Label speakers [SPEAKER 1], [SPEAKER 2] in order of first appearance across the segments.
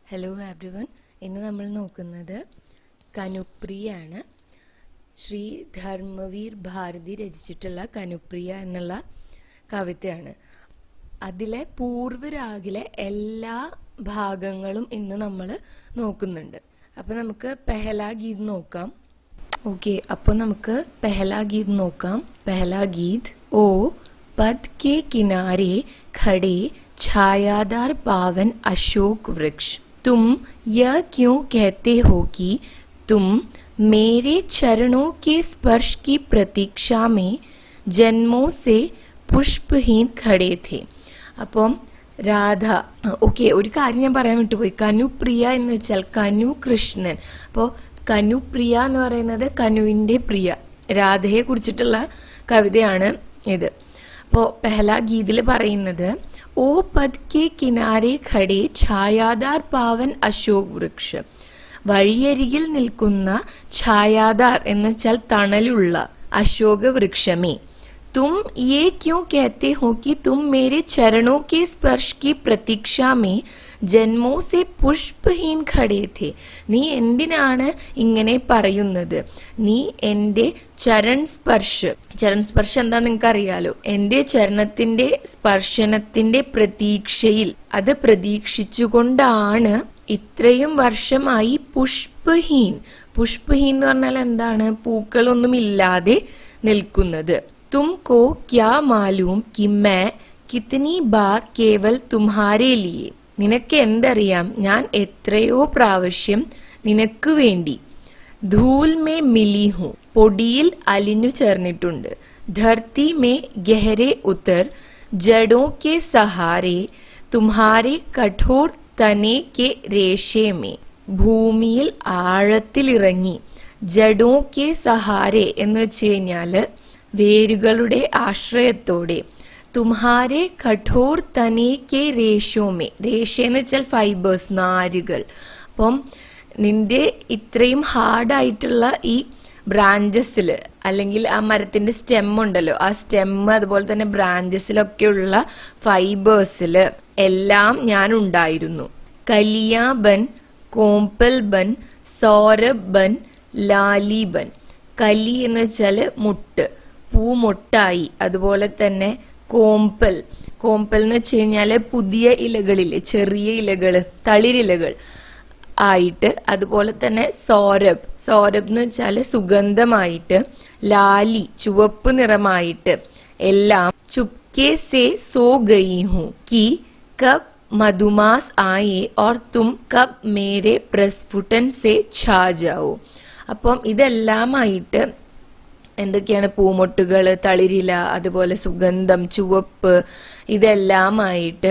[SPEAKER 1] hello everyone ഇന്ന് നമ്മൾ നോക്കുന്നത് കനുപ്രിയാണ് ശ്രീ ധർമ്മവീർ ഭാരതി രചിച്ചിട്ടുള്ള കനുപ്രിയ എന്നുള്ള കവിതയാണ് അതിലെ പൂർവ്വരാഗിലെ എല്ലാ ഭാഗങ്ങളും ഇന്ന് നമ്മൾ നോക്കുന്നുണ്ട് അപ്പൊ നമുക്ക് പെഹല ഗീത് നോക്കാം ഓക്കെ അപ്പോൾ നമുക്ക് പെഹല ഗീത് നോക്കാം പെഹല ഗീത് ഓ പद के किनारे खड़े छायादार पावन अशोक वृक्ष तुम यह क्यों कहते हो कि तुम मेरे चरणों के स्पर्श की प्रतीक्षा में जन्मों से പുഷ്പഹീൻ ഖടേ थे അപ്പം രാധ ഓക്കെ ഒരു കാര്യം ഞാൻ പറയാൻ വിട്ടുപോയി കനുപ്രിയ എന്ന് വെച്ചാൽ കനു കൃഷ്ണൻ അപ്പോൾ കനുപ്രിയ എന്ന് പറയുന്നത് കനുവിന്റെ പ്രിയ രാധയെ കുറിച്ചിട്ടുള്ള കവിതയാണ് ഇത് അപ്പോ പെഹല ഗീതിൽ പറയുന്നത് ഓ പദ് കെ കിനാരെ ഖടേ ഛായാദാർ പാവൻ അശോക് വൃക്ഷ വഴിയരികിൽ നിൽക്കുന്ന ഛായാദാർ എന്ന് വെച്ചാൽ തണലുള്ള അശോക വൃക്ഷമേ तुम ये क्यों कहते हो कि तुम मेरे चरणों के स्पर्श की प्रतीक्षा में ജന്മോ സെ പുഷ്പഹീൻ ഖടേ ഥേ നീ എന്തിനാണ് ഇങ്ങനെ പറയുന്നത് നീ എന്റെ ചരൺ സ്പർശ് ചരൺ സ്പർശ് എന്താ നിങ്ങൾക്ക് അറിയാലോ എന്റെ ചരണത്തിന്റെ സ്പർശനത്തിന്റെ പ്രതീക്ഷയിൽ അത് പ്രതീക്ഷിച്ചുകൊണ്ടാണ് ഇത്രയും വർഷമായി പുഷ്പഹീൻ പുഷ്പഹീൻ എന്ന് പറഞ്ഞാൽ എന്താണ് പൂക്കളൊന്നുമില്ലാതെ നിൽക്കുന്നത് तुमको क्या मालूम कि मैं कितनी बार केवल तुम्हारे लिए നിനക്ക് എന്തറിയാം ഞാൻ എത്രയോ പ്രാവശ്യം നിനക്ക് വേണ്ടി ധൂൽ മേ മിലി ഹും പൊടിയിൽ അലിഞ്ഞു ചേർന്നിട്ടുണ്ട് ധർത്തി മേ ഗഹരെ ഉത്തർ ജഡോ കെ സഹാരെ തുമ്ഹാരെ കഠോർ തനെ കെ രേഷേ മേ ഭൂമിയിൽ ആഴത്തിലിറങ്ങി ജഡോ കെ സഹാരെ എന്ന് വെച്ച് കഴിഞ്ഞാല് വേരുകളുടെ ആശ്രയത്തോടെ തുമ്ഹാരെ കഠോർ തനേക്കെ രേഷോമേ രേഷ എന്ന് വെച്ചാൽ ഫൈബേഴ്സ് നാരുകൾ അപ്പം നിന്റെ ഇത്രയും ഹാർഡായിട്ടുള്ള ഈ ബ്രാഞ്ചസിൽ അല്ലെങ്കിൽ ആ മരത്തിന്റെ സ്റ്റെം ഉണ്ടല്ലോ ആ സ്റ്റെം അതുപോലെ തന്നെ ബ്രാഞ്ചസിലൊക്കെയുള്ള ഫൈബേഴ്സിൽ എല്ലാം ഞാൻ ഉണ്ടായിരുന്നു കലിയാബൻ കോമ്പൽബൻ സൗരബൻ ലാലിബൻ കലി എന്ന് വെച്ചാല് മുട്ട് പൂമൊട്ടായി അതുപോലെ തന്നെ കോമ്പൽ കോമ്പൽ എന്ന് വെച്ച് കഴിഞ്ഞാല് പുതിയ ഇലകളില്ലേ ചെറിയ ഇലകള് തളിരിലകൾ ആയിട്ട് അതുപോലെ തന്നെ സോരബ് സോരബ് എന്ന് വെച്ചാല് സുഗന്ധമായിട്ട് ലാലി ചുവപ്പ് നിറമായിട്ട് എല്ലാം ചുപ്കെ സേ സോ ഗയി ഹൂ കി കബ് മധുമാസ് ആയേ ഓർ തും കബ് മേരെ പ്രസ്ഫുട്ടൻ സേ ഛാ ജാവോ അപ്പം ഇതെല്ലാമായിട്ട് എന്തൊക്കെയാണ് പൂമൊട്ടുകൾ തളിരില അതുപോലെ സുഗന്ധം ചുവപ്പ് ഇതെല്ലാമായിട്ട്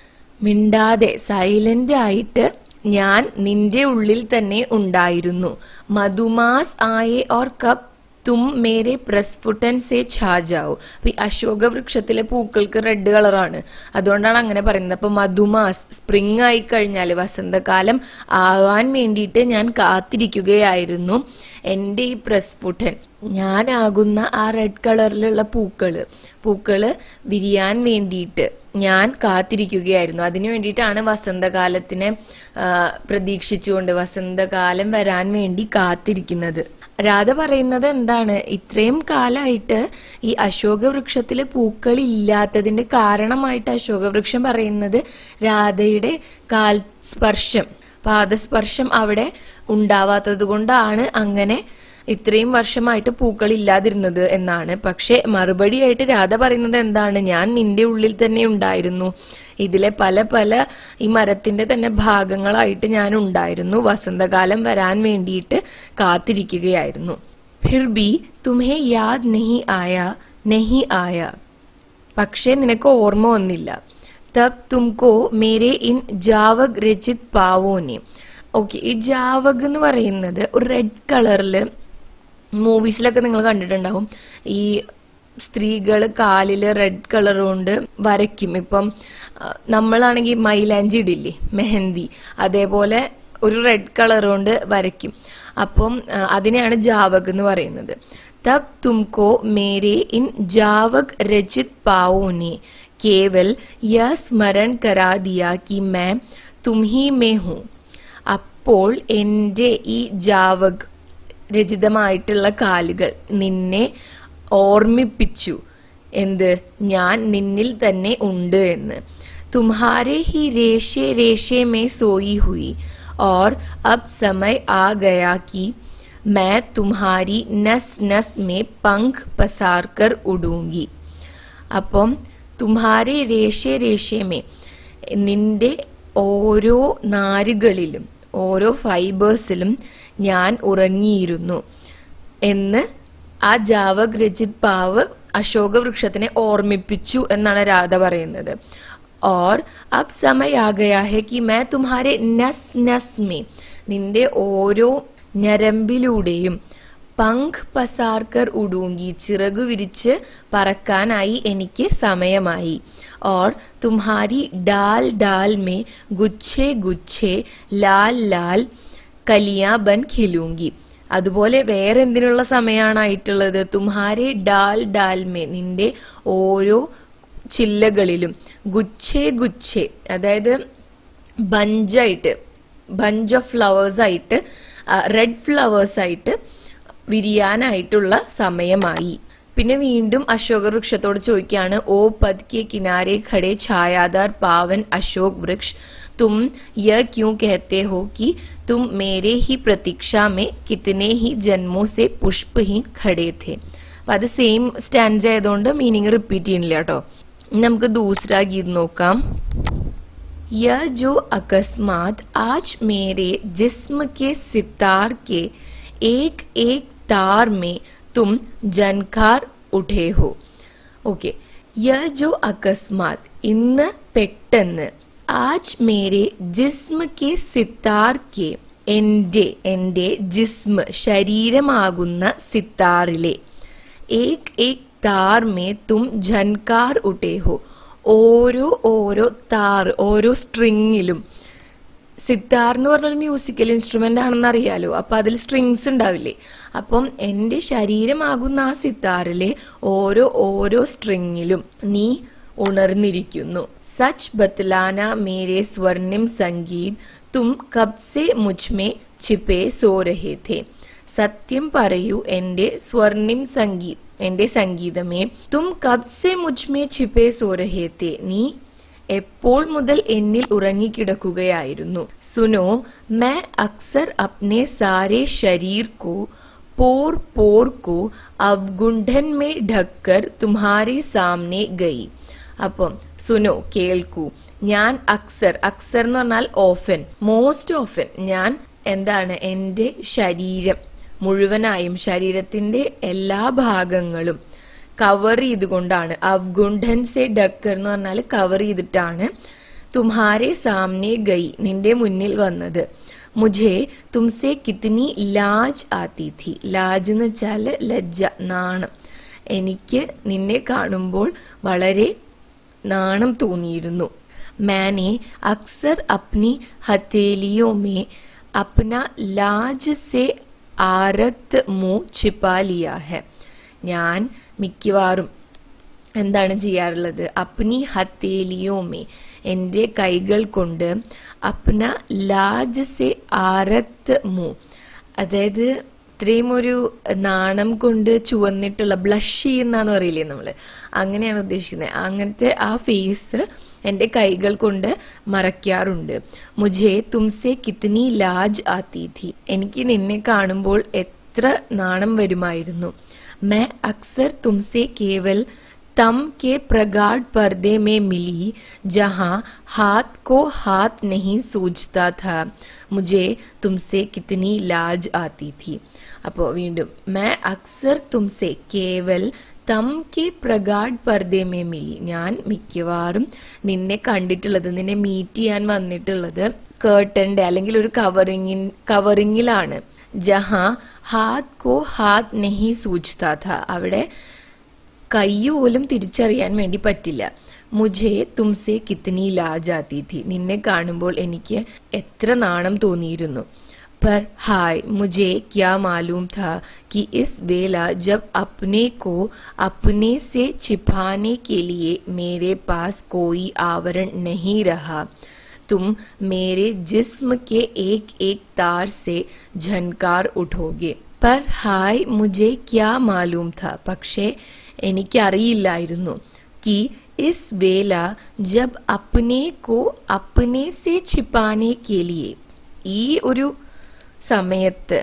[SPEAKER 1] മിണ്ടാതെ സൈലന്റ് ആയിട്ട് ഞാൻ നിന്റെ ഉള്ളിൽ തന്നെ ഉണ്ടായിരുന്നു മധുമാസ് ആയേ ഓർ കപ്പ് തും മേരെ പ്രസ്ഫുട്ടൻ സേ ഛാജാവു അപ്പൊ ഈ അശോക വൃക്ഷത്തിലെ പൂക്കൾക്ക് റെഡ് കളറാണ് അതുകൊണ്ടാണ് അങ്ങനെ പറയുന്നത് അപ്പൊ മധുമാസ് സ്പ്രിംഗ് ആയി കഴിഞ്ഞാൽ വസന്തകാലം ആവാൻ വേണ്ടിയിട്ട് ഞാൻ കാത്തിരിക്കുകയായിരുന്നു എന്റെ ഈ പ്രസ്ഫുട്ടൻ ഞാനാകുന്ന ആ റെഡ് കളറിലുള്ള പൂക്കള് പൂക്കള് വിരിയാൻ വേണ്ടിയിട്ട് ഞാൻ കാത്തിരിക്കുകയായിരുന്നു അതിനു വേണ്ടിയിട്ടാണ് വസന്തകാലത്തിനെ പ്രതീക്ഷിച്ചുകൊണ്ട് വസന്തകാലം വരാൻ വേണ്ടി കാത്തിരിക്കുന്നത് രാധ പറയുന്നത് എന്താണ് ഇത്രയും കാലമായിട്ട് ഈ അശോക വൃക്ഷത്തില് പൂക്കൾ ഇല്ലാത്തതിന്റെ കാരണമായിട്ട് അശോകവൃക്ഷം പറയുന്നത് രാധയുടെ കാൽ സ്പർശം പാദസ്പർശം അവിടെ ഉണ്ടാവാത്തത് കൊണ്ടാണ് അങ്ങനെ ഇത്രയും വർഷമായിട്ട് പൂക്കൾ ഇല്ലാതിരുന്നത് എന്നാണ് പക്ഷെ മറുപടിയായിട്ട് രാധ പറയുന്നത് എന്താണ് ഞാൻ നിന്റെ ഉള്ളിൽ തന്നെ ഉണ്ടായിരുന്നു ഇതിലെ പല പല ഈ മരത്തിന്റെ തന്നെ ഭാഗങ്ങളായിട്ട് ഞാൻ ഉണ്ടായിരുന്നു വസന്തകാലം വരാൻ വേണ്ടിയിട്ട് കാത്തിരിക്കുകയായിരുന്നു ഫിർ ബി തുമേ യാദ് നെഹി ആയ നെഹി ആയ പക്ഷേ നിനക്ക് ഓർമ്മ വന്നില്ല തബ് തുംകോ മേരെ ഇൻ ജാവക് രചിത് പാവോനെ ഓക്കെ ഈ ജാവക് എന്ന് പറയുന്നത് ഒരു റെഡ് കളറിൽ മൂവീസിലൊക്കെ നിങ്ങൾ കണ്ടിട്ടുണ്ടാവും ഈ സ്ത്രീകൾ കാലില് റെഡ് കളർ കൊണ്ട് വരയ്ക്കും ഇപ്പം നമ്മളാണെങ്കിൽ മൈലാഞ്ചി ഇടില്ലേ മെഹന്തി അതേപോലെ ഒരു റെഡ് കളർ കൊണ്ട് വരയ്ക്കും അപ്പം അതിനെയാണ് ജാവക് എന്ന് പറയുന്നത് തബ് തുംകോ മേരെ ഇൻ ജാവക് രചിത് പാവോനെ കേവൽ യ സ്മരൺ കരാ ദിയ കി मैं तुम ही में हूँ അപ്പോൾ എൻ്റെ ഈ ജാവക് രചിതമായിട്ടുള്ള കാലുകൾ നിന്നെ ഓർമ്മിപ്പിച്ചു എന്ത് ഞാൻ നിന്നിൽ തന്നെ ഉണ്ട് എന്ന് തുമ്ഹാരെ ഹി രേഷെ രേഷെ മേ സോയി ഹുയി और अब समय आ गया कि मैं तुम्हारी नस नस में पंख पसार कर उड़ूंगी അപ്പം തുമ്ഹാരെ രേഷെ രേഷേമേ നിന്റെ ഓരോ നാരുകളിലും ഓരോ ഫൈബേഴ്സിലും ഞാൻ ഉറങ്ങിയിരുന്നു എന്ന് ആ ജാവക് രജിത് പാവ് അശോക വൃക്ഷത്തിനെ ഓർമ്മിപ്പിച്ചു എന്നാണ് രാധ പറയുന്നത് और अब समय आ गया है कि मैं तुम्हारे നസ് നസ് മേ നിന്റെ ഓരോ ഞരമ്പിലൂടെയും പങ്ക് പസാർക്കർ ഉടൂങ്കി ചിറകു വിരിച്ച് പറക്കാനായി എനിക്ക് സമയമായി और तुम्हारी डाल डाल में गुच्छे गुच्छे ലാൽ ലാൽ കലിയാ ബൻ ഖിലൂങ്കി അതുപോലെ വേറെ എന്തിനുള്ള സമയമാണായിട്ടുള്ളത് തുമ്ഹാരെ ഡാൽ ഡാൽ മേ നിന്റെ ഓരോ ചില്ലകളിലും ഗുച്ഛേ ഗുച്ഛേ അതായത് ബഞ്ചായിട്ട് ബഞ്ച് ഓഫ് ഫ്ലവേഴ്സ് ആയിട്ട് റെഡ് ഫ്ലവേഴ്സ് ആയിട്ട് വിരിയാനായിട്ടുള്ള സമയമായി പിന്നെ വീണ്ടും അശോക വൃക്ഷത്തോട് ചോദിക്കുകയാണ് ഓ പദ് കെ കിനാരെ ഖടെ ഛായാദാർ പാവൻ അശോക് വൃക്ഷ തും യ ക്യൂ कहते हो कि तुम मेरे ही प्रतीक्षा में कितने ही जन्मों से पुष्पहीन खड़े थे അപ്പൊ അത് സെയിം സ്റ്റാൻസ് ആയതുകൊണ്ട് മീനിങ് റിപ്പീറ്റ് ചെയ്യുന്നില്ല കേട്ടോ ഇനി നമുക്ക് ദൂസര ഗീത് നോക്കാം यह जो अकस्मात आज मेरे जिस्म के सितार के एक एक तार में तुम जनकार उठे हो ഓക്കെ യ ജോ അകസ്മാത് ഇന്ന് പെട്ടെന്ന് ആജ് മേരെ ജിസ്മ കെ സിത്താർ കെ എന്റെ എന്റെ ജിസ്മ ശരീരമാകുന്ന സിത്താറിലെ ഏക് ഏക് താർ മേ തും ഝൻകാർ ഉട്ടേ ഹോ ഓരോ ഓരോ താർ ഓരോ സ്ട്രിങ്ങിലും സിത്താർ എന്ന് പറഞ്ഞൊരു മ്യൂസിക്കൽ ഇൻസ്ട്രുമെന്റ് ആണെന്ന് അറിയാലോ അപ്പൊ അതിൽ സ്ട്രിങ്സ് ഉണ്ടാവില്ലേ അപ്പം എന്റെ ശരീരമാകുന്ന ആ സിത്താറിലെ ഓരോ ഓരോ സ്ട്രിങ്ങിലും നീ ഉണർന്നിരിക്കുന്നു സച്ച് ബത്ലാന മേരെ സ്വർണിം സംഗീത് തും കബ്സെ മുജ്മേ ചിപ്പേ സോ രഹേ ഥേ സത്യം പറയൂ എന്റെ സ്വർണിം സംഗീത് എന്റെ സംഗീതമേ തും കബ്സെ മുജ്മേ ചിപ്പേ സോ രഹേ ഥേ നീ എപ്പോൾ മുതൽ എന്നിൽ ഉറങ്ങിക്കിടക്കുകയായിരുന്നു സുനോ मैं अक्सर अपने सारे शरीर को पोर पोर को अवगुंठन में ढककर तुम्हारे सामने गई അപ്പം സുനോ കേൾക്കൂ ഞാൻ അക്സർ അക്സർ എന്ന് പറഞ്ഞാൽ ഓഫൻ മോസ്റ്റ് ഓഫൻ ഞാൻ എന്താണ് എൻ്റെ ശരീരം മുഴുവനായും ശരീരത്തിന്റെ എല്ലാ ഭാഗങ്ങളും കവർ ചെയ്തുകൊണ്ടാണ് അവഗുണ്ഠൻ സെ ഡക്കർ എന്ന് പറഞ്ഞാൽ കവർ ചെയ്തിട്ടാണ് തുമ്ഹാരെ സാമനെ ഗൈ നിന്റെ മുന്നിൽ വന്നത് മുझे തുംസെ കിത്നി ലാജ് ആത്തി थी ലാജ് എന്ന് വെച്ചാൽ ലജ്ജ നാണം എനിക്ക് നിന്നെ കാണുമ്പോൾ വളരെ നാണം തോന്നിയിരുന്നു मैंने अक्सर अपनी हथेलियों में अपना लाज से ആരക്ത് മൂ छिपा लिया है ഞാൻ മിക്കവാറും എന്താണ് ചെയ്യാറുള്ളത് അപ്നി ഹത്തേലിയോമേ എൻ്റെ കൈകൾ കൊണ്ട് അപ്ന ലാജ് സെ ആരക്ത് മൂ അതായത് ഇത്രയും ഒരു നാണം കൊണ്ട് ചുവന്നിട്ടുള്ള ബ്ലഷ് ചെയ്യുന്നാന്ന് പറയില്ലേ നമ്മള് അങ്ങനെയാണ് ഉദ്ദേശിക്കുന്നത് അങ്ങനത്തെ ആ ഫേസ് എൻ്റെ കൈകൾ കൊണ്ട് മറയ്ക്കാറുണ്ട് മുझे തുംസെ കിത്നി ലാജ് ആത്തി थी എനിക്ക് നിന്നെ കാണുമ്പോൾ എത്ര നാണം വരുമായിരുന്നു मैं अक्सर तुमसे केवल तम के प्रगाढ़ पर्दे में मिली जहां हाथ को हाथ नहीं सूझता था मुझे तुमसे कितनी लाज आती थी അപ്പോൾ വീണ്ടും मैं अक्सर तुमसे केवल തം കെ പ്രഗാഡ് പർദ്ദേമേ മിലി ഞാൻ മിക്കവാറും നിന്നെ കണ്ടിട്ടുള്ളത് നിന്നെ മീറ്റ് ചെയ്യാൻ വന്നിട്ടുള്ളത് കേട്ടന്റെ അല്ലെങ്കിൽ ഒരു കവറിങ്ങിൻ കവറിങ്ങിലാണ് ജഹാ ഹാത്ത് കോ ഹാത്ത് നെഹി സൂചിതാ ഥ അവിടെ കൈ പോലും തിരിച്ചറിയാൻ വേണ്ടി പറ്റില്ല മുझे തുംസെ കിത്നി ലാജാത്തി थी നിന്നെ കാണുമ്പോൾ എനിക്ക് എത്ര നാണം തോന്നിയിരുന്നു पर हाय मुझे क्या मालूम था कि इस वेला जब अपने को अपने से छिपाने के लिए मेरे पास कोई आवरण नहीं रहा तुम मेरे जिस्म के एक एक तार से झनकार उठोगे पर हाय मुझे क्या मालूम था പക്ഷേ എനിക്കറിയില്ലായിരുന്നു कि इस वेला जब अपने को अपने से छिपाने के लिए ഈ ഒരു സമയത്ത്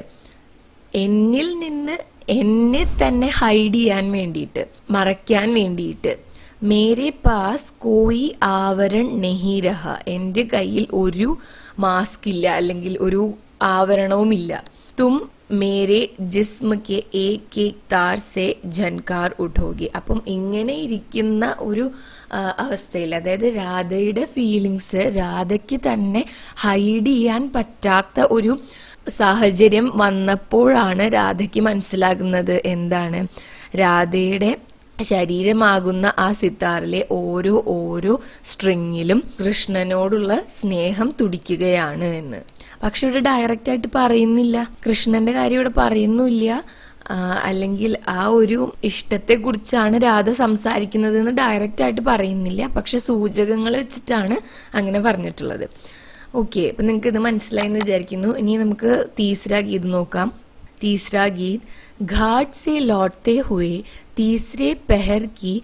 [SPEAKER 1] എന്നിൽ നിന്ന് എന്നെ തന്നെ ഹൈഡ് ചെയ്യാൻ വേണ്ടിയിട്ട് മറയ്ക്കാൻ വേണ്ടിയിട്ട് മേരെ പാസ് കോയി ആവരൺ നെഹി രഹ എന്റെ കയ്യിൽ ഒരു മാസ്ക് ഇല്ല അല്ലെങ്കിൽ ഒരു ആവരണവുമില്ല തും മേരെ ജിസ്മ കെ ഏക് ഏക് താർ സെ ജൻകാർ ഉഠോകെ അപ്പം ഇങ്ങനെ ഇരിക്കുന്ന ഒരു ആ, അവസ്ഥയിൽ അതായത് രാധയുടെ ഫീലിങ്സ് രാധയ്ക്ക് തന്നെ ഹൈഡ് ചെയ്യാൻ പറ്റാത്ത ഒരു സാഹചര്യം വന്നപ്പോഴാണ് രാധയ്ക്ക് മനസ്സിലാകുന്നത് എന്താണ് രാധയുടെ ശരീരമാകുന്ന ആ സിത്താറിലെ ഓരോ ഓരോ സ്ട്രിങ്ങിലും കൃഷ്ണനോടുള്ള സ്നേഹം തുടിക്കുകയാണ് എന്ന് പക്ഷെ ഇവിടെ ഡയറക്റ്റ് ആയിട്ട് പറയുന്നില്ല കൃഷ്ണന്റെ കാര്യം ഇവിടെ പറയുന്നില്ല ആ, അല്ലെങ്കിൽ ആ ഒരു ഇഷ്ടത്തെ കുറിച്ചാണ് രാധ സംസാരിക്കുന്നത് എന്ന് ഡയറക്റ്റ് ആയിട്ട് പറയുന്നില്ല പക്ഷെ സൂചകങ്ങൾ വെച്ചിട്ടാണ് അങ്ങനെ പറഞ്ഞിട്ടുള്ളത് ഓക്കെ അപ്പൊ നിങ്ങൾക്ക് ഇത് മനസ്സിലായി എന്ന് വിചാരിക്കുന്നു ഇനി നമുക്ക് തീസ്ര ഗീത് നോക്കാം तीसरा गीत घाट से लौटते हुए तीसरे पहर की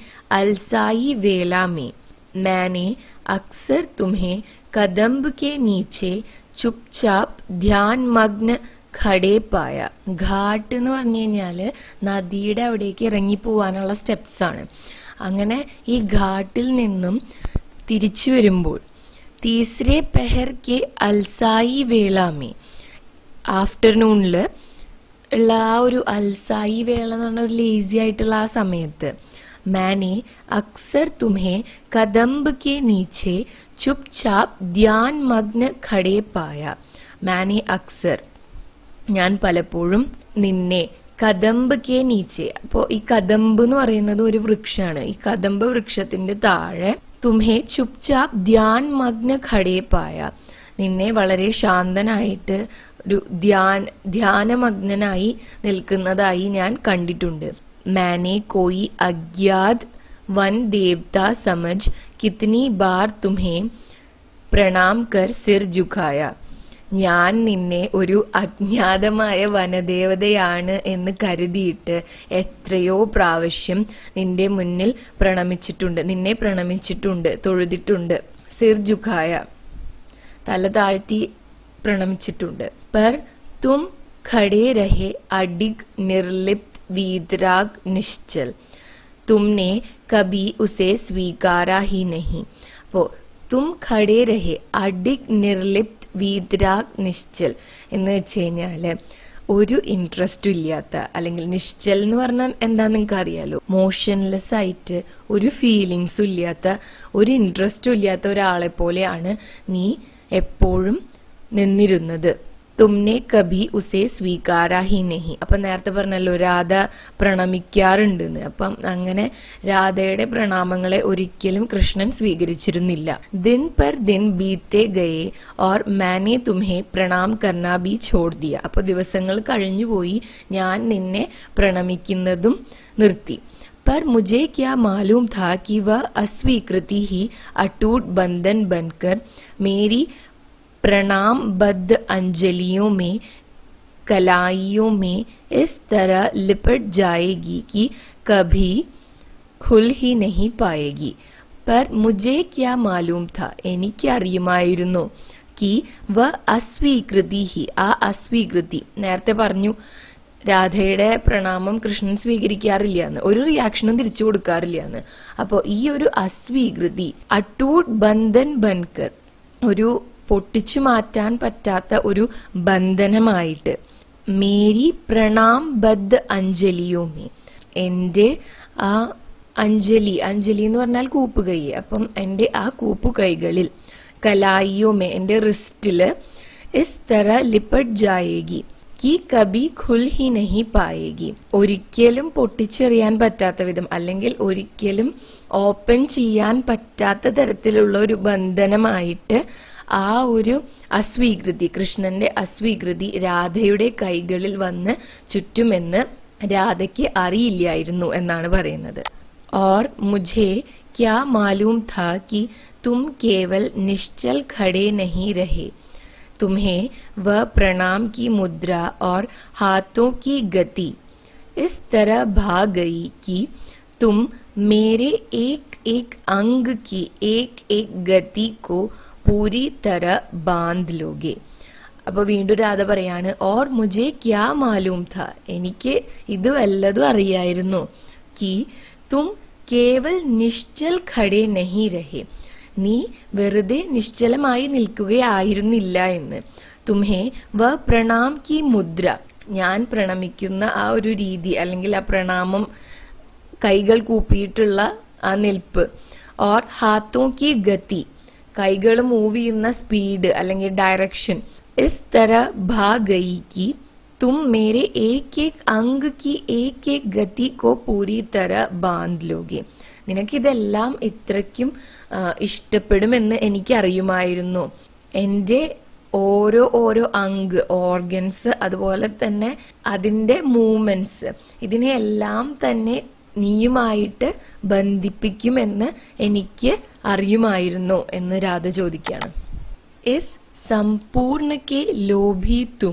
[SPEAKER 1] अलसाई वेला में मैंने अक्सर तुम्हें कदम्ब के नीचे चुपचाप ध्यान मग्न ഖടേ പായ ഘാട്ട് എന്ന് പറഞ്ഞു കഴിഞ്ഞാല് നദിയുടെ അവിടേക്ക് ഇറങ്ങി പോവാനുള്ള സ്റ്റെപ്സ് ആണ് അങ്ങനെ ഈ ഘാട്ടിൽ നിന്നും തിരിച്ചു വരുമ്പോൾ തീസരെ പെഹർ കെ അൽസായി വേളാമി ആഫ്റ്റർനൂണിൽ ഉള്ള ആ ഒരു അൽസായി വേള എന്ന് പറഞ്ഞ ഒരു ലേസി ആയിട്ടുള്ള ആ സമയത്ത് മാനെ അക്സർ തുമേ കദംബ് കെ നീച്ചെ ചുപ് ചാപ് ധ്യാൻ മഗ്ന ഖടേ പായ മാനെ അക്സർ ഞാൻ പലപ്പോഴും നിന്നെ കദംബ് കെ നീച്ചെ അപ്പോ ഈ കദംബ് എന്ന് പറയുന്നത് ഒരു വൃക്ഷമാണ് ഈ കദംബ വൃക്ഷത്തിന്റെ താഴെ തുമേ ചുപ് ചാപ് ധ്യാൻ മഗ്ന ഖടേ പായ നിന്നെ വളരെ ശാന്തനായിട്ട് ഒരു ധ്യാൻ ധ്യാനമഗ്നനായി നിൽക്കുന്നതായി ഞാൻ കണ്ടിട്ടുണ്ട് മാനെ കോയി അഗ്യാത് വൻ ദേവത സമജ് കിത്നി ബാർ തുമേ പ്രണാം കർ സിർ ജുഖായ ഞാൻ നിന്നെ ഒരു അജ്ഞാതമായ വനദേവതയാണ് എന്ന് കരുതിയിട്ട് എത്രയോ പ്രാവശ്യം നിന്റെ മുന്നിൽ പ്രണമിച്ചിട്ടുണ്ട് നിന്നെ പ്രണമിച്ചിട്ടുണ്ട് തൊഴുതിട്ടുണ്ട് സിർ ജുഖായ തല താഴ്ത്തി പ്രണമിച്ചിട്ടുണ്ട് पर तुम खड़े रहे अडिग निर्लिप्त वीतराग निश्चल तुमने कभी उसे स्वीकारा ही नहीं അപ്പോ തും ഖടേ രഹെ അഡിഗ് നിർലിപ്ത് വീതരാഗ് നിശ്ചൽ എന്ന് വെച്ച് കഴിഞ്ഞാല് ഒരു ഇൻട്രസ്റ്റും ഇല്ലാത്ത അല്ലെങ്കിൽ നിശ്ചൽ എന്ന് പറഞ്ഞാൽ എന്താന്ന് നിങ്ങൾക്ക് അറിയാലോ മോഷൻലെസ് ആയിട്ട് ഒരു ഫീലിങ്സും ഇല്ലാത്ത ഒരു ഇൻട്രസ്റ്റും ഇല്ലാത്ത ഒരാളെ പോലെയാണ് നീ എപ്പോഴും നിന്നിരുന്നത് തുമ്നെ കഭി ഉസേ സ്വീകാരാ ഹി നഹി അപ്പൊ നേരത്തെ പറഞ്ഞല്ലോ രാധ പ്രണമിക്കാറുണ്ടെന്ന് അപ്പം അങ്ങനെ രാധയുടെ പ്രണാമങ്ങളെ ഒരിക്കലും കൃഷ്ണൻ സ്വീകരിച്ചിരുന്നില്ല ദിൻ പർ ദിൻ ബീത്തെ ഗയെ ഓർ മാനെ തുമ്ഹെ പ്രണാം കർണ ബി ഛോഡ് ദിയ അപ്പൊ ദിവസങ്ങൾ കഴിഞ്ഞുപോയി ഞാൻ നിന്നെ പ്രണമിക്കുന്നതും നിർത്തി पर मुझे क्या मालूम था कि वह अस्वीकृति ही अटूट बंधन बनकर मेरी प्रणामबद्ध अंजलियों में कलाइयों में इस तरह लिपट जाएगी कि कभी खुल ही नहीं पाएगी पर मुझे क्या मालूम था എനിക്കറിയുമായിരുന്നു कि वह अस्वीकृति ही ആ അസ്വീകൃതി നേരത്തെ പറഞ്ഞു രാധയുടെ പ്രണാമം കൃഷ്ണൻ സ്വീകരിക്കാറില്ല എന്ന് ഒരു റിയാക്ഷനും തിരിച്ചു കൊടുക്കാറില്ല എന്ന് അപ്പോൾ ഈ ഒരു അസ്വീകൃതി അട്ടൂട്ട് ബന്ധൻ ബൻകർ ഒരു പൊട്ടിച്ചു മാറ്റാൻ പറ്റാത്ത ഒരു ബന്ധനമായിട്ട് മേരി പ്രണാം ബദ് അഞ്ജലിയോമേ എൻ്റെ ആ അഞ്ജലി അഞ്ജലി എന്ന് പറഞ്ഞാൽ കൂപ്പുകൈ അപ്പം എൻ്റെ ആ കൂപ്പുകൈകളിൽ കലായിയോമേ എൻ്റെ റിസ്റ്റില് ഇസ് തര ലിപ്പട്ട് ജായേഗി കി കബി ഖുൽ ഹി നഹി പായേഗി ഒരിക്കലും പൊട്ടിച്ചെറിയാൻ പറ്റാത്ത വിധം അല്ലെങ്കിൽ ഒരിക്കലും ഓപ്പൺ ചെയ്യാൻ പറ്റാത്ത തരത്തിലുള്ള ഒരു ബന്ധനമായിട്ട് ആ ഒരു അസ്വീകൃതി കൃഷ്ണന്റെ അസ്വീകൃതി രാധയുടെ കൈകളിൽ വന്ന് ചുറ്റുമെന്ന് രാധയ്ക്ക് അറിയില്ലായിരുന്നു എന്നാണ് പറയുന്നത് और मुझे क्या मालूम था कि तुम केवल निश्चल खड़े नहीं रहे तुम्हें वह प्रणाम की मुद्रा और हाथों की गति इस तरह भाग गई कि तुम मेरे एक एक अंग की एक एक गति को पूरी तरह बांध लोगे അപ്പൊ വീണ്ടും രാധ പറയാണ് ഓർ മുജെ ക്യാ മാലൂം ഥ എനിക്ക് ഇത് വല്ലതും അറിയായിരുന്നു കി തും കേവൽ നിശ്ചൽ ഖടേ നഹി രഹേ നീ വെറുതെ നിശ്ചലമായി നിൽക്കുകയായിരുന്നില്ല എന്ന് തുമ്ഹേ വ പ്രണാം കി മുദ്ര ഞാൻ പ്രണമിക്കുന്ന ആ ഒരു രീതി അല്ലെങ്കിൽ ആ പ്രണാമം കൈകൾ കൂപ്പിയിട്ടുള്ള ആ നിൽപ്പ് ഓർ ഹാത്തോ കി ഗതി കൈകൾ മൂവ് ചെയ്യുന്ന സ്പീഡ് അല്ലെങ്കിൽ ഡയറക്ഷൻ ഇസ് തര ഭാ ഗയി കി തും മേരെ ഏക് ഏക് അംഗ് കി ഏക് ഏക് ഗതി കോ പൂരി തര ബാന്ധ് ലോകെ നിനക്കിതെല്ലാം ഇത്രയ്ക്കും ആ, ഇഷ്ടപ്പെടുമെന്ന് എനിക്കറിയുമായിരുന്നു എൻ്റെ ഓരോ ഓരോ അങ്ക് ഓർഗൻസ് അതുപോലെ തന്നെ അതിന്റെ മൂവ്മെന്റ്സ് ഇതിനെയെല്ലാം തന്നെ നീയുമായിട്ട് ബന്ധിപ്പിക്കുമെന്ന് എനിക്ക് അറിയുമായിരുന്നു എന്ന് രാധ ചോദിക്കുകയാണ് ഇസ് संपूर्ण के लोभी तुम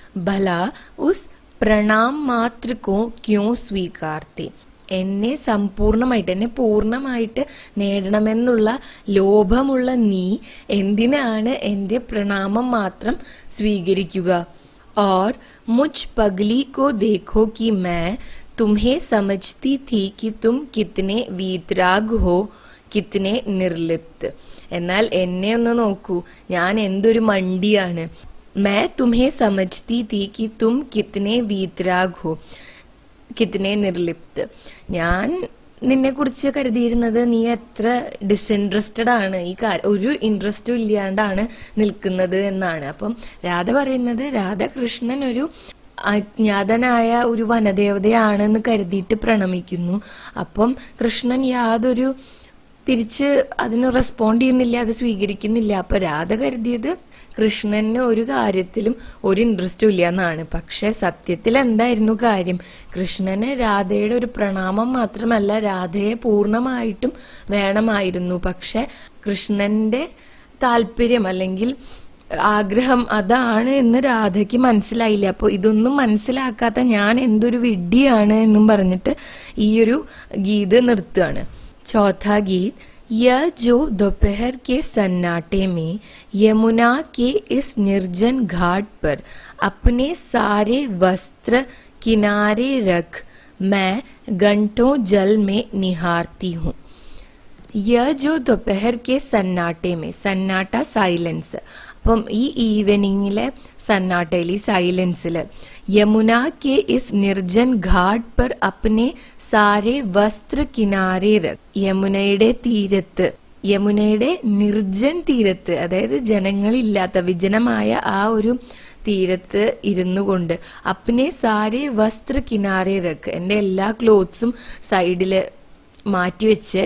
[SPEAKER 1] भला उस പ്രണാം മാത്ര കോ ക്യോ സ്വീകാർത്തി എന്നെ സമ്പൂർണമായിട്ട് എന്നെ പൂർണ്ണമായിട്ട് നേടണമെന്നുള്ള ലോഭമുള്ള നീ എന്തിനാണ് എന്റെ പ്രണാമം മാത്രം സ്വീകരിക്കുക और मुझ पगली को देखो कि मैं तुम्हें समझती थी कि तुम कितने वीतराग हो കിത്തനെ നിർലിപ്ത് എന്നാൽ എന്നെ ഒന്ന് നോക്കൂ ഞാൻ എന്തൊരു മണ്ടിയാണ് मैं तुम्हें समझती थी कि तुम कितने वीतराग हो കിത്തനെ നിർലിപ്ത് ഞാൻ നിന്നെ കുറിച്ച് കരുതിയിരുന്നത് നീ എത്ര ഡിസിൻട്രസ്റ്റഡ് ആണ് ഈ കാര്യം ഒരു ഇൻട്രസ്റ്റും ഇല്ലാണ്ടാണ് നിൽക്കുന്നത് എന്നാണ് അപ്പം രാധ പറയുന്നത് രാധാകൃഷ്ണൻ ഒരു അജ്ഞാതനായ ഒരു വനദേവതയാണെന്ന് കരുതിയിട്ട് പ്രണമിക്കുന്നു അപ്പം കൃഷ്ണൻ യാതൊരു തിരിച്ച് അതിന് റെസ്പോണ്ട് ചെയ്യുന്നില്ല അത് സ്വീകരിക്കുന്നില്ല അപ്പൊ രാധ കരുതിയത് കൃഷ്ണന് ഒരു കാര്യത്തിലും ഒരു ഇൻട്രസ്റ്റും ഇല്ല എന്നാണ് പക്ഷെ സത്യത്തിൽ എന്തായിരുന്നു കാര്യം കൃഷ്ണന് രാധയുടെ ഒരു പ്രണാമം മാത്രമല്ല രാധയെ പൂർണ്ണമായിട്ടും വേണമായിരുന്നു പക്ഷെ കൃഷ്ണന്റെ താല്പര്യം അല്ലെങ്കിൽ ആഗ്രഹം അതാണ് എന്ന് രാധയ്ക്ക് മനസ്സിലായില്ല അപ്പോൾ ഇതൊന്നും മനസ്സിലാക്കാത്ത ഞാൻ എന്തൊരു വിഡ്ഢിയാണ് എന്നും പറഞ്ഞിട്ട് ഈ ഒരു ഗീത് നിർത്തുകയാണ് चौथा गीत यह जो दोपहर के सन्नाटे में यमुना के इस निर्जन घाट पर अपने सारे वस्त्र किनारे रख मैं घंटों जल में निहारती हूँ യ ജോ ദൊപ്പഹർ കെ സന്നാട്ടെ മേ സന്നാട്ട സൈലൻസ് അപ്പം ഈ ഈവനിങ്ങിലെ സന്നാട്ടയിൽ ഈ സൈലൻസില് യമുന കെ ഇസ് നിർജൻ ഘാട്ട് പർ അപ്നെ സാരെ വസ്ത്ര കിനാരെ രഖ് യമുനയുടെ തീരത്ത് യമുനയുടെ നിർജൻ തീരത്ത് അതായത് ജനങ്ങളില്ലാത്ത വിജനമായ ആ ഒരു തീരത്ത് ഇരുന്നു കൊണ്ട് അപ്നെ സാരെ വസ്ത്ര കിനാരെ രഖ് എന്റെ എല്ലാ ക്ലോത്ത്സും സൈഡില് മാറ്റിവെച്ച്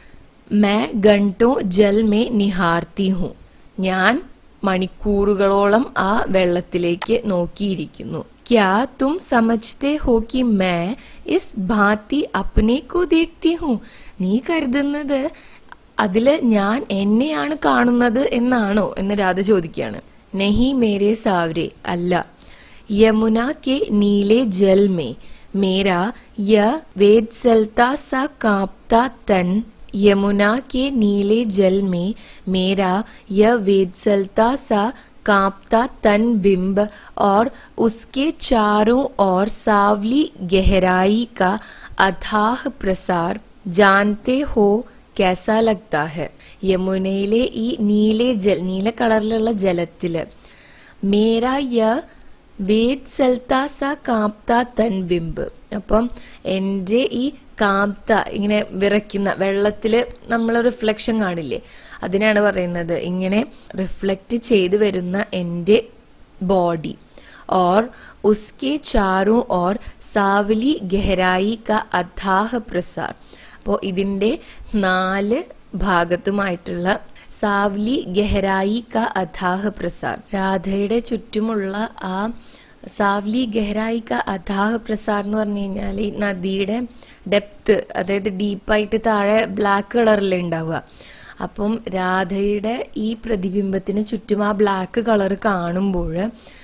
[SPEAKER 1] മേ ഗണ്ടോ ജൽ മേ നിഹാർത്തി ഹും ഞാൻ മണിക്കൂറുകളോളം ആ വെള്ളത്തിലേക്ക് നോക്കിയിരിക്കുന്നു ക്യാ തും സമജ്തേ ഹോ കി മേ ഇസ് ഭാത്തി അപ്നെ കോ ദേഖ്തി ഹും നീ കരുതുന്നത് അതില് ഞാൻ എന്നെയാണ് കാണുന്നത് എന്നാണോ എന്ന് രാധ ചോദിക്കുകയാണ് നെഹി മേരെ സാവരെ അല്ല യമുന കെ നീലെ ജൽ മേ മേരാ യ വേദ്സൽता सा कांपता तन यमुना के नीले जल में मेरा यह वेदसलता सा कांपता तन बिंब और उसके चारों ओर सावली गहराई का अथाह प्रसार जानते हो कैसा लगता है യമുനയിലെ ഈ നീലെ ജൽ നീല കളറിലുള്ള ജലത്തില് മേരാ യ വേദ് സൽത്താസ കാപ്ത തൻ ബിംബ് അപ്പം എൻ്റെ ഈ കാപ്ത ഇങ്ങനെ വിറയ്ക്കുന്ന വെള്ളത്തില് നമ്മൾ റിഫ്ലക്ഷൻ കാണില്ലേ അതിനാണ് പറയുന്നത് ഇങ്ങനെ റിഫ്ലക്റ്റ് ചെയ്തു വരുന്ന എൻ്റെ ബോഡി और उसके चारों ओर സാവലി ഗഹരായി ക അഥാഹ പ്രസാർ അപ്പോൾ ഇതിന്റെ നാല് ഭാഗത്തുമായിട്ടുള്ള സാവ്ലി ഗഹരായി ക അഥാഹ പ്രസാർ രാധയുടെ ചുറ്റുമുള്ള ആ സാവ്ലി ഗഹരായിക്ക അഥാഹ പ്രസാർ എന്ന് പറഞ്ഞു കഴിഞ്ഞാൽ ഈ നദിയുടെ ഡെപ്ത് അതായത് ഡീപ്പായിട്ട് താഴെ ബ്ലാക്ക് കളറിൽ ഉണ്ടാവുക അപ്പം രാധയുടെ ഈ പ്രതിബിംബത്തിന് ചുറ്റും ആ ബ്ലാക്ക് കളർ കാണുമ്പോൾ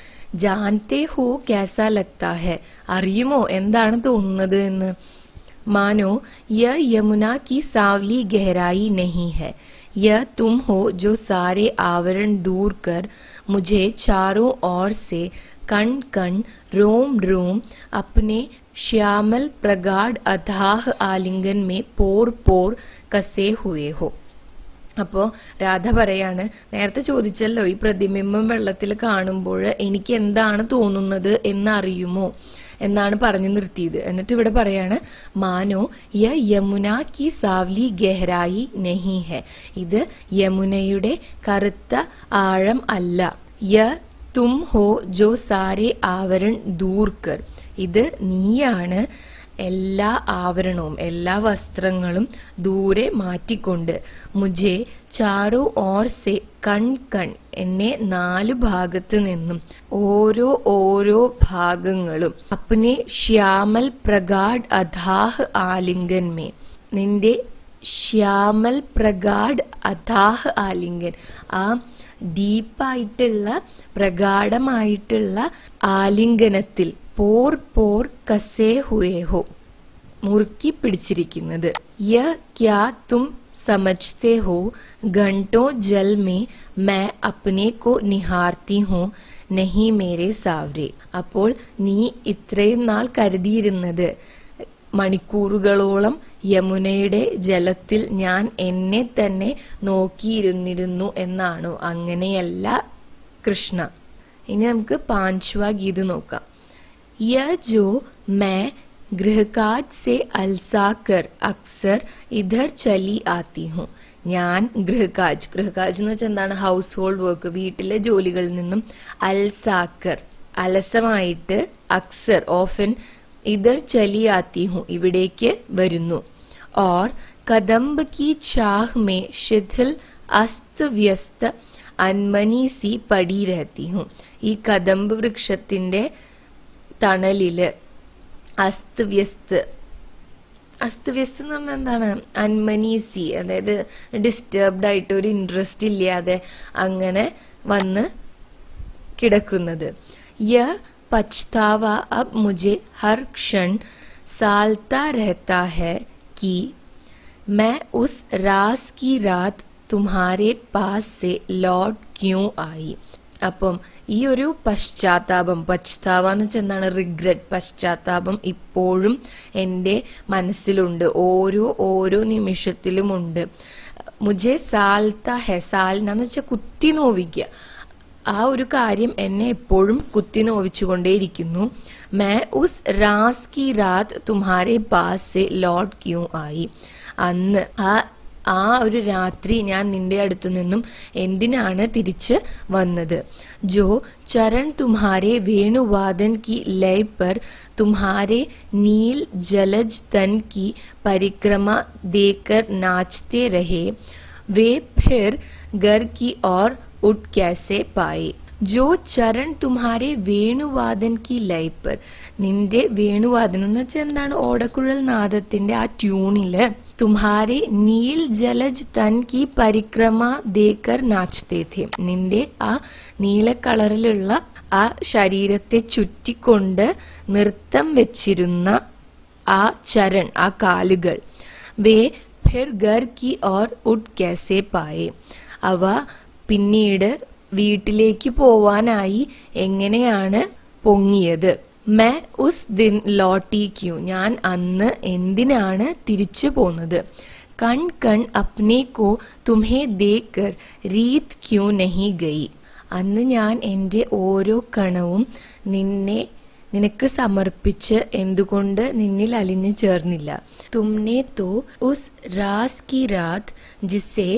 [SPEAKER 1] ജാൻതേ ഹോ ക്യാസാ ലഗ്താ ഹെ അറിയുമോ എന്താണ് തോന്നുന്നത് എന്ന് मानो यह यमुना की सावली गहराई नहीं है यह तुम हो जो सारे आवरण दूर कर मुझे चारों ओर से कण कण रोम रोम अपने श्यामल प्रगाढ़ अथाह आलिंगन में पोर पोर कसे हुए हो അപ്പോൾ രാധ പറയാണ് നേരത്തെ ചോദിച്ചല്ലോ ഈ പ്രതിബിംബം വെള്ളത്തിൽ കാണുമ്പോൾ എനിക്ക് എന്താണ് തോന്നുന്നത് എന്നറിയുമോ എന്നാണ് പറഞ്ഞു നിർത്തിയത് എന്നിട്ട് ഇവിടെ പറയാണ് മാനോ യ യമുന കി സാവ്ലി ഗഹരായി നഹി ഹെ ഇത് യമുനയുടെ കറുത്ത ആഴം അല്ല യ തും ഹോ ജോ സാരെ ആവരൺ ദൂർ കർ ഇത് നീയാണ് എല്ലാ ആവരണവും എല്ലാ വസ്ത്രങ്ങളും ദൂരെ മാറ്റിക്കൊണ്ട് മുജെ ചാറോ ഓർ സെ കൺ കൺ എന്നെ നാല് ഭാഗത്ത് നിന്നും ഓരോ ഓരോ ഭാഗങ്ങളും അപ്പനെ ശ്യാമൽ പ്രഗാഡ് അധാഹ് ആലിംഗൻ മേ നിന്റെ ശ്യാമൽ പ്രഗാഡ് അഥാഹ് ആലിംഗൻ ആ ഡീപ്പായിട്ടുള്ള പ്രഗാഢമായിട്ടുള്ള ആലിംഗനത്തിൽ പോർ പോർ കസേ ഹുയേ ഹോ മുറുക്കി പിടിച്ചിരിക്കുന്നത് യ ക്യാ തും समझते हो घंटों जल में मैं अपने को निहारती हूँ नहीं मेरे സാവരെ അപ്പോൾ നീ ഇത്രയും നാൾ കരുതിയിരുന്നത് മണിക്കൂറുകളോളം യമുനയുടെ ജലത്തിൽ ഞാൻ എന്നെ തന്നെ നോക്കിയിരുന്നിരുന്നു എന്നാണോ അങ്ങനെയല്ല കൃഷ്ണ ഇനി നമുക്ക് പാഞ്ച്വ ഗീത് നോക്കാം യ ജോ മേ ഗൃഹകാജ് സെ അൽസാക്കർ അക്സർ ഇധർ ചലി ആത്തി ഹും ഞാൻ ഗൃഹകാജ് ഗൃഹകാജ് എന്ന് വെച്ചാൽ എന്താണ് ഹൗസ് ഹോൾഡ് വർക്ക് വീട്ടിലെ ജോലികളിൽ നിന്നും അൽസാക്കർ അലസമായിട്ട് അക്സർ ഓഫൻ ഇധർ ചലി ആത്തി ഹും ഇവിടേക്ക് വരുന്നു ഓർ കദംബ് കി ചാഹ് മേ ശിഥിൽ അസ്ത് വ്യസ്ത അൻമനി സി പടി രഹത്തി ഹും ഈ കദംബ് വൃക്ഷത്തിന്റെ തണലില് അസ്തവ്യസ്ത് അസ്തവ്യസ്ത് എന്ന് പറഞ്ഞാൽ എന്താണ് അൻമനീസി അതായത് ഡിസ്റ്റർബ്ഡ് ആയിട്ട് ഒരു ഇൻട്രസ്റ്റ് ഇല്ലാതെ അങ്ങനെ വന്ന് കിടക്കുന്നത് യ പച്താവ അബ് മുझे हर क्षण सालता रहता है कि मैं उस रास की रात तुम्हारे पास से लौट क्यों आई അപ്പം ഈ ഒരു പശ്ചാത്താപം പശ്ചാത്ത എന്ന് വെച്ചാൽ എന്താണ് റിഗ്രറ്റ് പശ്ചാത്താപം ഇപ്പോഴും എൻ്റെ മനസ്സിലുണ്ട് ഓരോ ഓരോ നിമിഷത്തിലുമുണ്ട് മുജെ സാൽത്ത ഹെ സാൽന വെച്ചാൽ കുത്തി നോവിക്കുക ആ ഒരു കാര്യം എന്നെ എപ്പോഴും കുത്തി നോവിച്ചുകൊണ്ടേയിരിക്കുന്നു മേ ഉസ് റാസ് കി രാത് തുമ്ഹാരെ പാസ് സെ ലോട്ട് ക്യൂ ആയി അന്ന് ആ ആ ഒരു രാത്രി ഞാൻ നിന്റെ അടുത്തു നിന്നും എന്തിനാണ് തിരിച്ച് വന്നത് ജോ ചരൺ തുമ്ഹാരെ വേണുവാദൻ കി ലയ പർ തുമ്ഹാരെ നീൽ ജലജ് തൻ കി പരിക്രമ ദേക്കർ നാचते रहे वे फिर घर की ओर उठ कैसे पाए ജോ ചരൺ തുമ്ഹാരെ വേണുവാദൻ കി ലൈപ്പർ നിന്റെ വേണുവാദനം എന്ന് വെച്ചാൽ എന്താണ് ഓടക്കുഴൽ നാദത്തിന്റെ ആ ട്യൂണില് തുമ്ഹാരെ നീൽ ജലജ് തൻ കി പരിക്രമ ദേക്കർ നാച്ചതേ ഥേ നിന്റെ ആ നീല കളറിലുള്ള ആ ശരീരത്തെ ചുറ്റിക്കൊണ്ട് നൃത്തം വെച്ചിരുന്ന ആ ചരൺ ആ കാലുകൾ വേ ഫിർ ഗർ കി ഓർ ഉഡ് കേസെ പായേ അവ പിന്നീട് വീട്ടിലേക്ക് പോവാനായി എങ്ങനെയാണ് പൊങ്ങിയത് മേ ഉസ് ദിൻ ലോട്ടി ക്യൂ ഞാൻ അന്ന് എന്തിനാണ് തിരിച്ചു പോന്നത് കൺ കൺ അപ്നെ കോ തുമ്ഹെ ദേക്കർ രീത് ക്യൂ നഹി ഗയി അന്ന് ഞാൻ എൻ്റെ ഓരോ കണവും നിന്നെ നിനക്ക് സമർപ്പിച്ച് എന്തുകൊണ്ട് നിന്നിൽ അലിഞ്ഞു ചേർന്നില്ല തുമ്നെ തോ ഉസ് റാസ് കി രാത് ജിസെ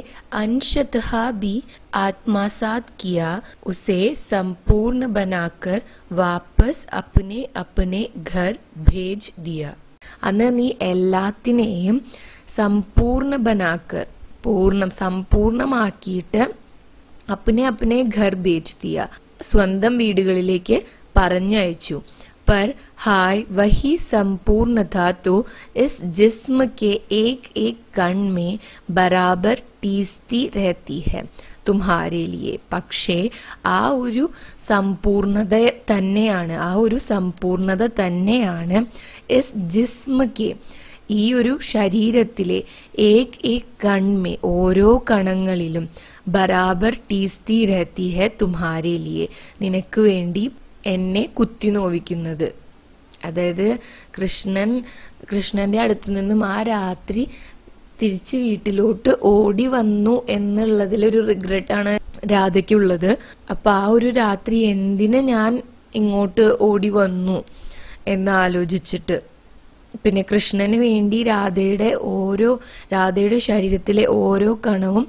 [SPEAKER 1] അൻശതഃ ബി ആത്മാസാത് കിയ ഉസെ സമ്പൂർണ്ണ ബനാക്കർ വാപ്പസ് അപ്പനെ അപ്പനെ ഘർ ഭേജ് ദിയ അന്ന് നീ എല്ലാത്തിനെയും സമ്പൂർണ്ണ ബനാക്കർ പൂർണ്ണം സമ്പൂർണമാക്കിയിട്ട് അപ്പനെ അപ്പനെ ഘർ ഭേജ് ദിയ സ്വന്തം വീടുകളിലേക്ക് പറഞ്ഞയച്ചു पर हाय वही संपूर्णता तो इस जिस्म के एक एक कण में बराबर टीसती रहती है തുമ്ഹാരെ ലിയെ പക്ഷേ ആ ഒരു സമ്പൂർണത തന്നെയാണ് ആ ഒരു സമ്പൂർണത തന്നെയാണ് എസ് ജിസ്മക്ക് ഈ ഒരു ശരീരത്തിലെ ഏക് ഏക് കൺമേ ഓരോ കണങ്ങളിലും ബരാബർ ടീസ്തി രഹത്തി ഹെ തുമ്ഹാരെ ലിയെ നിനക്ക് വേണ്ടി എന്നെ കുത്തി നോവിക്കുന്നത് അതായത് കൃഷ്ണൻ കൃഷ്ണന്റെ അടുത്തു നിന്നും ആ രാത്രി തിരിച്ച് വീട്ടിലോട്ട് ഓടി വന്നു എന്നുള്ളതിലൊരു റിഗ്രറ്റ് ആണ് രാധയ്ക്കുള്ളത് അപ്പൊ ആ ഒരു രാത്രി എന്തിന് ഞാൻ ഇങ്ങോട്ട് ഓടി വന്നു എന്ന് ആലോചിച്ചിട്ട് പിന്നെ കൃഷ്ണന് വേണ്ടി രാധയുടെ ഓരോ രാധയുടെ ശരീരത്തിലെ ഓരോ കണവും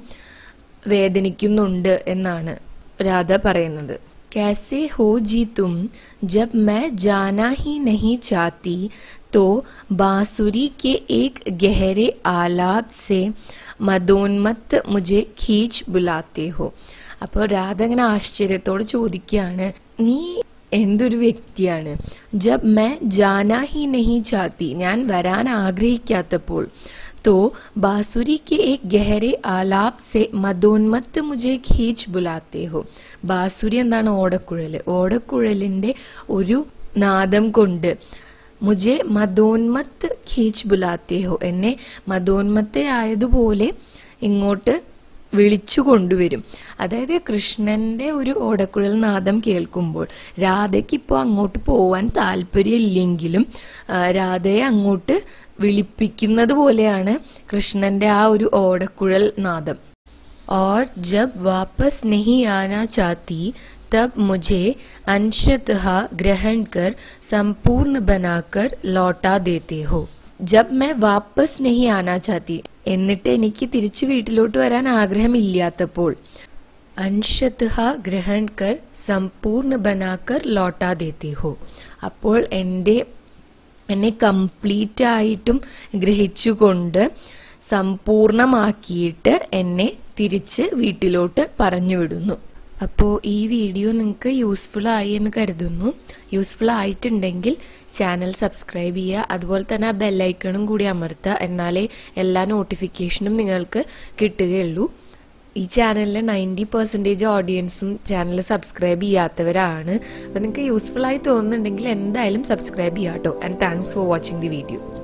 [SPEAKER 1] വേദനിക്കുന്നുണ്ട് എന്നാണ് രാധ പറയുന്നത് कैसे हो जी तुम जब मैं जाना ही नहीं चाहती तो बांसुरी के एक गहरे आलाप से മതോന്മത്ത് മുജെ ഖീച്ച് ബുലാത്തെ ഹോ അപ്പോൾ രാധ അങ്ങനെ ആശ്ചര്യത്തോട് ചോദിക്കുകയാണ് നീ എന്തൊരു വ്യക്തിയാണ് ജബ് മേ ജാനാ ഹി നഹി ചാത്തി ഞാൻ വരാൻ ആഗ്രഹിക്കാത്തപ്പോൾ तो बांसुरी के एक गहरे आलाप से മതോന്മത്ത് മുജെ ഖീച്ച് ബുലാത്തെ ഹോ ബാസുരി എന്താണ് ഓടക്കുഴൽ ഓടക്കുഴലിന്റെ ഒരു നാദം കൊണ്ട് മുജെ മതോന്മത്ത് ഖീച്ച് ബുലാത്തെ ഹോ എന്നെ മതോന്മത്തെ ആയതുപോലെ ഇങ്ങോട്ട് വിളിച്ചു കൊണ്ടുവരും അതായത് കൃഷ്ണന്റെ ഒരു ഓടക്കുഴൽ നാദം കേൾക്കുമ്പോൾ രാധയ്ക്ക് ഇപ്പോൾ അങ്ങോട്ട് പോവാൻ താല്പര്യമില്ലെങ്കിലും ആ, രാധയെ അങ്ങോട്ട് വിളിപ്പിക്കുന്നത് പോലെയാണ് കൃഷ്ണന്റെ ആ ഒരു ഓടക്കുഴൽ നാദം और जब वापस नहीं आना चाहती तब मुझे अंशतः ग्रहण कर संपूर्ण बनाकर लौटा देते हो जब मैं वापस नहीं आना चाहती എന്നിട്ട് എനിക്ക് തിരിച്ചു വീട്ടിലോട്ട് വരാൻ ആഗ്രഹമില്ലാത്തപ്പോൾ അൻഷത്ഹ ഗ്രഹൺ കർ സമ്പൂർണ്ണ ബനാക്കർ ലോട്ടാ ദേത്തി ഹോ അപ്പോൾ എൻ്റെ എന്നെ കംപ്ലീറ്റ് ആയിട്ടും ഗ്രഹിച്ചുകൊണ്ട് സമ്പൂർണമാക്കിയിട്ട് എന്നെ തിരിച്ച് വീട്ടിലോട്ട് പറഞ്ഞു വിടുന്നു അപ്പോൾ ഈ വീഡിയോ നിങ്ങൾക്ക് യൂസ്ഫുൾ ആയി എന്ന് കരുതുന്നു യൂസ്ഫുൾ ആയിട്ടുണ്ടെങ്കിൽ ചാനൽ സബ്സ്ക്രൈബ് ചെയ്യുക അതുപോലെ തന്നെ ആ ബെല്ലൈക്കണും കൂടി അമർത്തുക എന്നാലേ എല്ലാ നോട്ടിഫിക്കേഷനും നിങ്ങൾക്ക് കിട്ടുകയുള്ളൂ ഈ ചാനലിലെ നയൻറ്റി പെർസെൻറ്റേജ് ഓഡിയൻസും ചാനൽ സബ്സ്ക്രൈബ് ചെയ്യാത്തവരാണ് അപ്പോൾ നിങ്ങൾക്ക് യൂസ്ഫുൾ ആയി തോന്നുന്നുണ്ടെങ്കിൽ എന്തായാലും സബ്സ്ക്രൈബ് ചെയ്യാം കേട്ടോ and thanks for watching the video